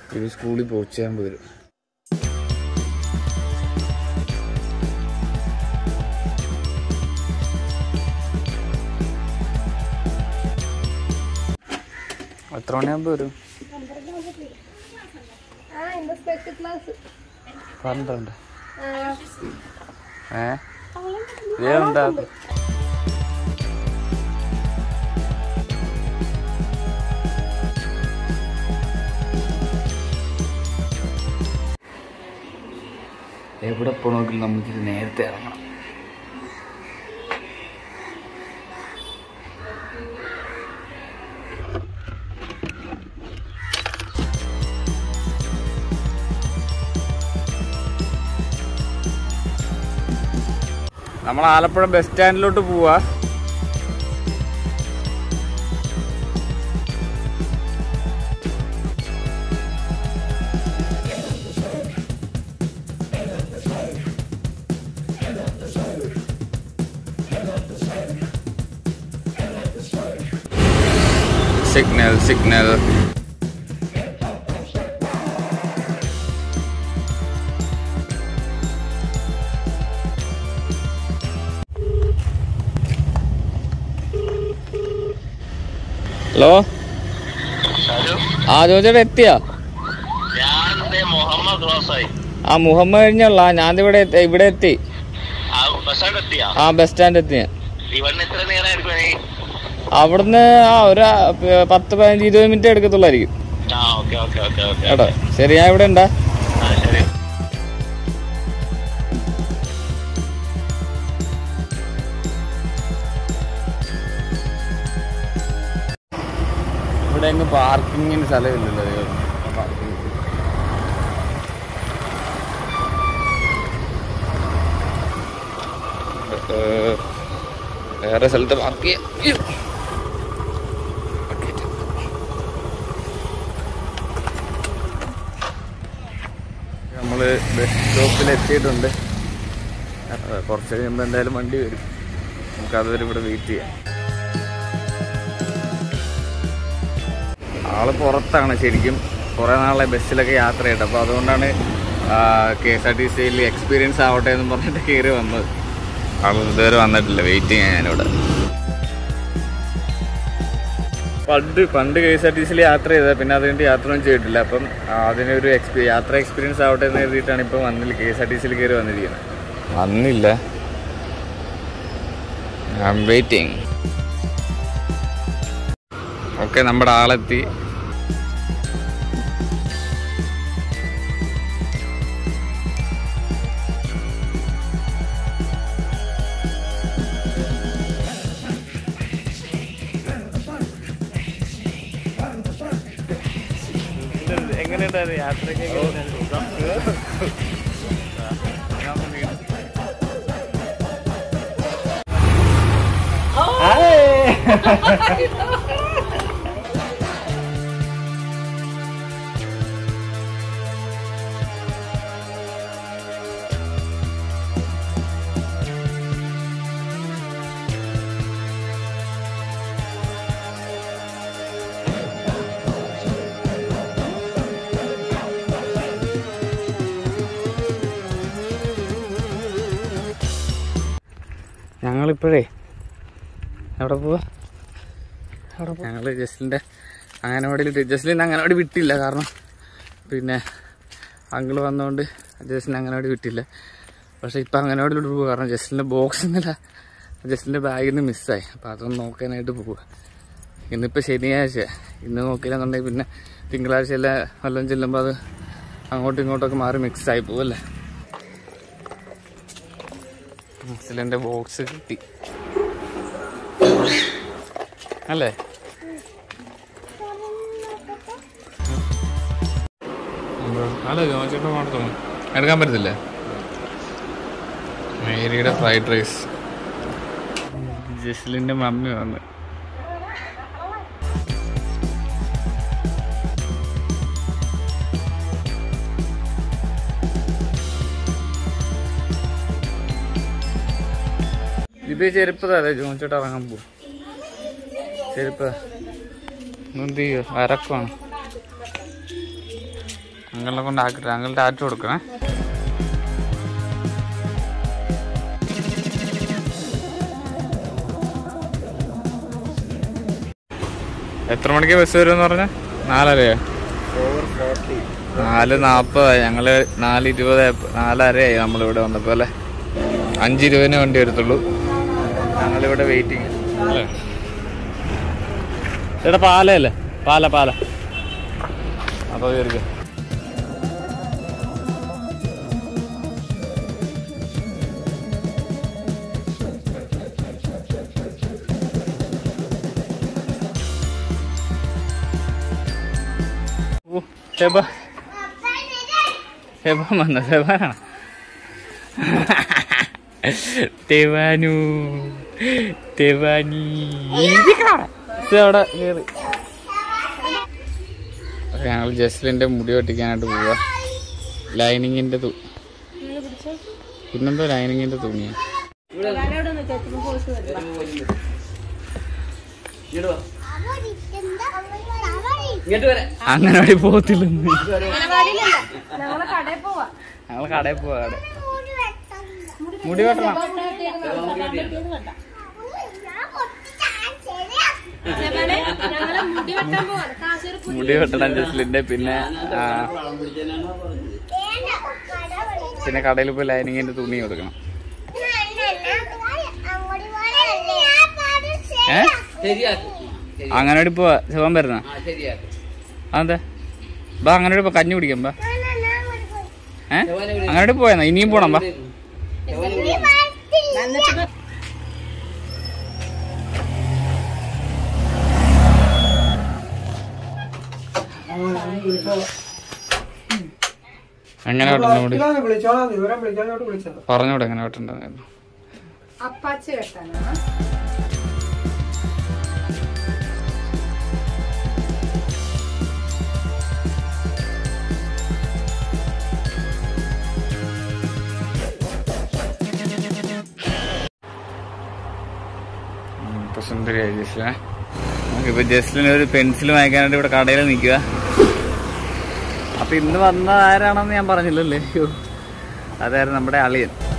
ഇത് സ്കൂളിൽ പോച്ചാൻ വരും എത്ര മണിയാകുമ്പോൾ വരും ആ എന്റെ സ്പെഷ്യൽ ക്ലാസ് പന്ത്രണ്ട് ഏ ഇതെന്താ എവിടെ പോകണമെങ്കിലും നമുക്കിത് നേരത്തെ ഇറങ്ങണം നമ്മൾ ആലപ്പുഴ ബസ് സ്റ്റാൻഡിലോട്ട് പോവാ സിഗ്നൽ സിഗ്നൽ ഹലോ ആ ജോജേട്ടാ എത്തിയാ ഞാൻ ദേ മുഹമ്മദ് റോസായി ആ മുഹമ്മദ് കഴിഞ്ഞുള്ള ഞാൻ ഇവിടെ എത്തി- ഇവിടെ എത്തി ആ ബസ്സാണ്ട് എത്തിയാ ആ ബസ് സ്റ്റാൻഡ് എത്തി ഞാൻ ഇവിടുന്ന് എത്ര നേരം എടുക്കും നീ അവിടുന്ന് ആ ഒരു ആ, പ- പത്ത് പതിനഞ്ച് ഇരുപത് മിനിറ്റ് എടുക്കത്തുള്ളായിരിക്കും ആ ഓക്കെ ഓക്കെ ഓക്കെ ഓക്കെ കേട്ടോ ശരി ഞാൻ ഇവിടെ ഉണ്ടാ ആ ശരി ഇവിടെ എങ്ങ് പാർക്കിങ്ങിന് സ്ഥലമില്ലല്ലോ ദൈവം. പാർക്കിംഗ്. ഏഹ്, വേറെ സ്ഥലത്ത് പാർക്ക് ചെയ്യാം അയ്യോ. ഓക്കേ. നമ്മള് ബസ് സ്റ്റോപ്പിൽ എത്തിയിട്ടുണ്ട് അഹ് കുറച്ച് കഴിയുമ്പോൾ എന്തായാലും വണ്ടി വരും നമുക്ക് അതുവരെ ഇവിടെ വെയിറ്റ് ചെയ്യാം ആള് പുറത്താണ് ശരിക്കും കുറേ നാളെ ബസ്സിലൊക്കെ യാത്ര ചെയ്തിട്ട് അപ്പോൾ അതുകൊണ്ടാണ് കെ എസ് ആർ ടി സിയിൽ എക്സ്പീരിയൻസ് ആവട്ടെ എന്ന് പറഞ്ഞിട്ട് കയറി വന്നത് ആൾ ഇതുവരെ വന്നിട്ടില്ല വെയിറ്റ് ചെയ്യാൻ ഞാനിവിടെ പണ്ട് പണ്ട് കെ എസ് ആർ ടി സിയിൽ യാത്ര ചെയ്തത് പിന്നെ അതുകൊണ്ട് യാത്ര ഒന്നും ചെയ്തിട്ടില്ല അപ്പം ആ, അതിനൊരു എക്സ്പീ യാത്ര എക്സ്പീരിയൻസ് ആവട്ടെ എന്ന് കരുതിയിട്ടാണ് ഇപ്പം വന്നില്ല കെ എസ് ആർ ടി സിയിൽ കയറി വന്നിരിക്കുന്നത് വന്നില്ല ഐ എം വെയിറ്റിംഗ് ഓക്കെ നമ്മുടെ ആളെത്തി എങ്ങനെയുണ്ടായിരുന്നു യാത്രയ്ക്ക് ഞങ്ങളിപ്പോഴേ എവിടെ പോവാ എവിടെ പോവാ ഞങ്ങൾ ജസ്ലിൻ്റെ അംഗനവാടിയിൽ ജസ്ലിൻ്റെ അംഗനവാടി വിട്ടില്ല കാരണം പിന്നെ അങ്കിള് വന്നതുകൊണ്ട് ജസ്ലിൻ്റെ അംഗനവാടി വിട്ടില്ല പക്ഷേ ഇപ്പം അംഗനവാടിയിലോട്ട് പോകുക കാരണം ജസ്ലിൻ്റെ ബോക്സ് ഇന്നലെ ജസ്ലിൻ്റെ ബാഗിൽ നിന്ന് മിസ്സായി അപ്പോൾ അതൊന്ന് നോക്കാനായിട്ട് പോവുക ഇന്നിപ്പോൾ ശനിയാഴ്ച ഇന്ന് നോക്കിയില്ലെന്നുണ്ടെങ്കിൽ പിന്നെ തിങ്കളാഴ്ച എല്ലാം വല്ലതും ചെല്ലുമ്പോൾ അത് അങ്ങോട്ടും ഇങ്ങോട്ടൊക്കെ മാറി മിക്സായി പോവല്ലേ ജസ്ലിൻ്റെ ബോക്സ് കിട്ടി അല്ലേ അല്ല ജോച്ചേട്ടൻ മാത്രം എടുക്കാൻ പറ്റത്തില്ലേ മേരിയുടെ ഫ്രൈഡ് റൈസ് ജസ്ലിന്റെ മമ്മി വന്ന് ഇത് ചെരുപ്പ് അതെ ജോച്ചേട്ട ഇറങ്ങാൻ പോ ചെരുപ്പ് എന്ത് ചെയ്യോ അരക്കാണ് അങ്ങളെ കൊണ്ട് ആക്കിട്ട് അങ്ങൾ ടാറ്റു കൊടുക്കണേ എത്ര മണിക്ക് ബസ് വരുമെന്ന് പറഞ്ഞ നാലരയോ നാല് നാപ്പതായി ഞങ്ങള് നാല് ഇരുപത് നാലരയായി നമ്മളിവിടെ വന്നപ്പോ അല്ലേ അഞ്ച് ഇരുപതിന് വണ്ടി വരത്തുള്ളൂ ഞങ്ങളിവിടെ വെയിറ്റിംഗ് അല്ലേ ചേട്ടാ പാലയല്ലേ പാല പാല അപ്പൊ കയറിക്കോ ഓ സെബ സെബ വന്ന സെബാനാണ് തെവാനു തെവാനി അവിടെ കേറി ഞങ്ങൾ ജസ്ലിന്റെ മുടി വെട്ടിക്കാനായിട്ട് പോവാ ലൈനിങ്ങിന്റെ തു പിന്നെന്തോ ലൈനിങ്ങിന്റെ തുണിയാ അങ്ങനെ പോകത്തില്ലെന്ന് ഞങ്ങളെ കടയിൽ പോവാ ഞങ്ങൾ കടയിൽ പോവാ കട മുടി വെട്ടണം ഞങ്ങളെ മുടി വെട്ടാൻ പോവാ കാശൊരു മുടി വെട്ടണം ജസ്ലിന്റെ പിന്നെ ആ, പിന്നെ കടയിൽ പോയി ലൈനിങ്ങിന്റെ തുണി കൊടുക്കണം ഏ അങ്ങനെ പോവാ ശിവൻ വരുന്ന അതെന്താ ബാ അങ്ങനെ പോ കഞ്ഞി കുടിക്കാം ബാ ഏ അങ്ങനെ പോയെന്നാ ഇനിയും പോണം ബാ എങ്ങനെ വെട്ടുന്ന മുടി വിളിച്ചോളാം വിവരം വിളിക്കാനോട്ട് വിളിച്ചത് പറഞ്ഞോടെ എങ്ങനെ വെട്ടണ്ടെന്ന് അപ്പാച്ചി വെട്ടാനാ ഇപ്പൊ സുന്ദരിയായി ജസ്ലിനെ നമുക്കിപ്പോ ജസ്ലിന് ഒരു പെൻസിൽ വാങ്ങിക്കാനായിട്ട് ഇവിടെ കടയിൽ നിൽക്കുക അപ്പൊ ഇന്ന് വന്ന ആരാണെന്ന് ഞാൻ പറഞ്ഞില്ലല്ലേ അയ്യോ. അതായിരുന്നു നമ്മുടെ അളിയൻ